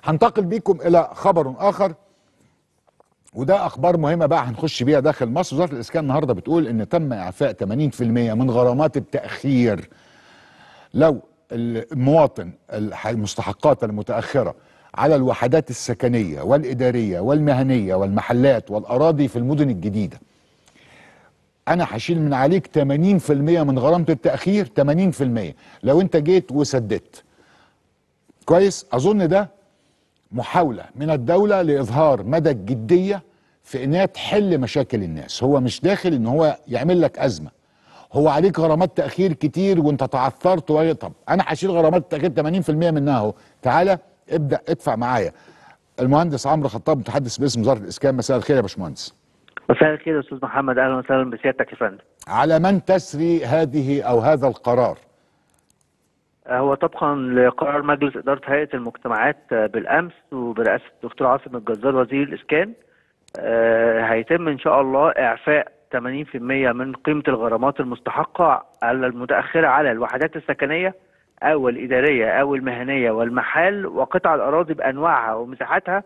هنتقل بيكم الى خبر اخر وده اخبار مهمه بقى هنخش بيها داخل مصر وزاره الاسكان النهارده بتقول ان تم اعفاء 80% من غرامات التاخير لو المواطن الح- المستحقات المتاخره على الوحدات السكنيه والاداريه والمهنيه والمحلات والاراضي في المدن الجديده انا هشيل من عليك 80% من غرامه التاخير 80% لو انت جيت وسددت كويس اظن ده محاوله من الدوله لاظهار مدى الجديه في انها تحل مشاكل الناس هو مش داخل ان هو يعمل لك ازمه هو عليك غرامات تاخير كتير وانت تعثرت و... طب انا هشيل غرامات التاخير 80% منها اهو تعالى ابدا ادفع معايا المهندس عمرو خطاب متحدث باسم وزاره الاسكان مساء الخير يا باشمهندس مساء الخير يا استاذ محمد اهلا وسهلا بسيادتك يا فندم على من تسري هذه او هذا القرار هو طبقا لقرار مجلس اداره هيئه المجتمعات بالامس وبرئاسه الدكتور عاصم الجزار وزير الاسكان آه، هيتم ان شاء الله اعفاء 80% من قيمه الغرامات المستحقه على المتاخره على الوحدات السكنيه او الاداريه او المهنيه والمحال وقطع الاراضي بانواعها ومساحاتها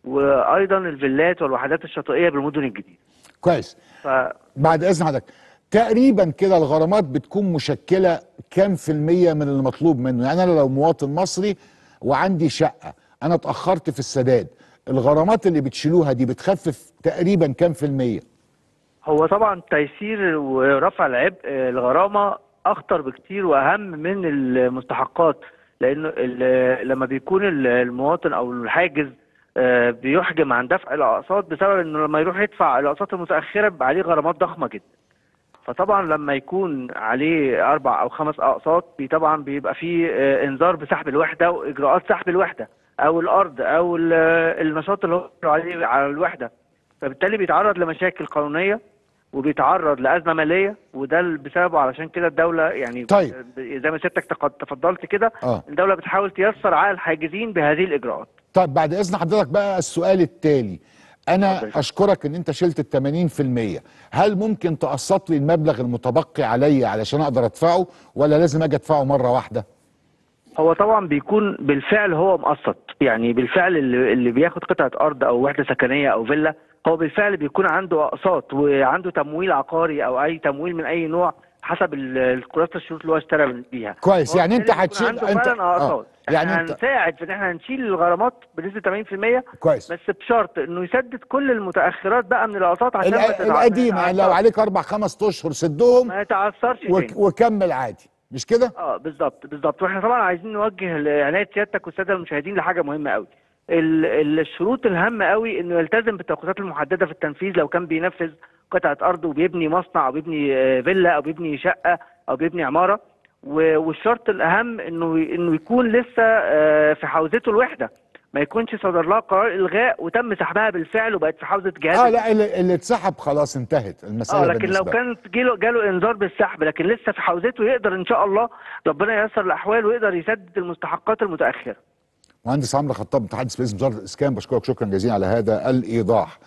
وايضا الفيلات والوحدات الشاطئيه بالمدن الجديده كويس ف بعد اذن حضرتك تقريبا كده الغرامات بتكون مشكله كام في الميه من المطلوب منه يعني انا لو مواطن مصري وعندي شقه انا اتاخرت في السداد الغرامات اللي بتشيلوها دي بتخفف تقريبا كام في الميه هو طبعا تيسير ورفع العبء الغرامه اخطر بكتير واهم من المستحقات لانه ال- لما بيكون ال- المواطن او الحاجز آه، بيحجم عن دفع الاقساط بسبب انه لما يروح يدفع الاقساط المتاخره بيبقى عليه غرامات ضخمه جدا فطبعا لما يكون عليه اربع او خمس اقساط بي طبعا بيبقى فيه آه، انذار بسحب الوحده واجراءات سحب الوحده او الارض او ال- النشاط اللي هو عليه على الوحده فبالتالي بيتعرض لمشاكل قانونيه وبيتعرض لازمه ماليه وده اللي بسببه علشان كده الدوله يعني طيب. ب- زي ما سيادتك تق- تفضلت كده اه الدوله بتحاول تيسر على الحاجزين بهذه الاجراءات طيب بعد اذن حضرتك بقى السؤال التالي انا اتفضل. اشكرك ان انت شلت ال 80% هل ممكن تقسط لي المبلغ المتبقي عليا علشان اقدر ادفعه ولا لازم اجي ادفعه مره واحده هو طبعا بيكون بالفعل هو مقسط يعني بالفعل اللي, اللي بياخد قطعه ارض او وحده سكنيه او فيلا هو بالفعل بيكون عنده اقساط وعنده تمويل عقاري او اي تمويل من اي نوع حسب ال- كراسه الشروط اللي هو اشترى بيها كويس هو يعني انت بالتالي بيكون هتشيل عنده انت فعلا اقساط يعني احنا انت هنساعد في ان احنا نشيل الغرامات بنسبه 80% كويس بس بشرط انه يسدد كل المتاخرات بقى من الاقساط عشان ما الق- تتع- القديمه ما يعني لو يتعثرش- عليك اربع خمس اشهر سدهم ما يتعثرش وك تاني وكمل عادي مش كده؟ اه بالظبط بالظبط واحنا طبعا عايزين نوجه عنايه سيادتك والساده المشاهدين لحاجه مهمه قوي ال- ال- الشروط الهامه قوي انه يلتزم بالتوقيتات المحدده في التنفيذ لو كان بينفذ قطعه ارض وبيبني مصنع او بيبني آه، فيلا او بيبني شقه او بيبني عماره و- والشرط الاهم انه انه يكون لسه آه، في حوزته الوحده ما يكونش صدر لها قرار الغاء وتم سحبها بالفعل وبقت في حوزه جهاز اه لا اللي, اللي اتسحب خلاص انتهت المساله اه لكن لو بالنسبة له. كانت جاله جاله انذار بالسحب لكن لسه في حوزته يقدر ان شاء الله ربنا ييسر الاحوال ويقدر يسدد المستحقات المتاخره مهندس عمرو خطاب متحدث باسم وزاره الاسكان بشكرك شكرا جزيلا على هذا الايضاح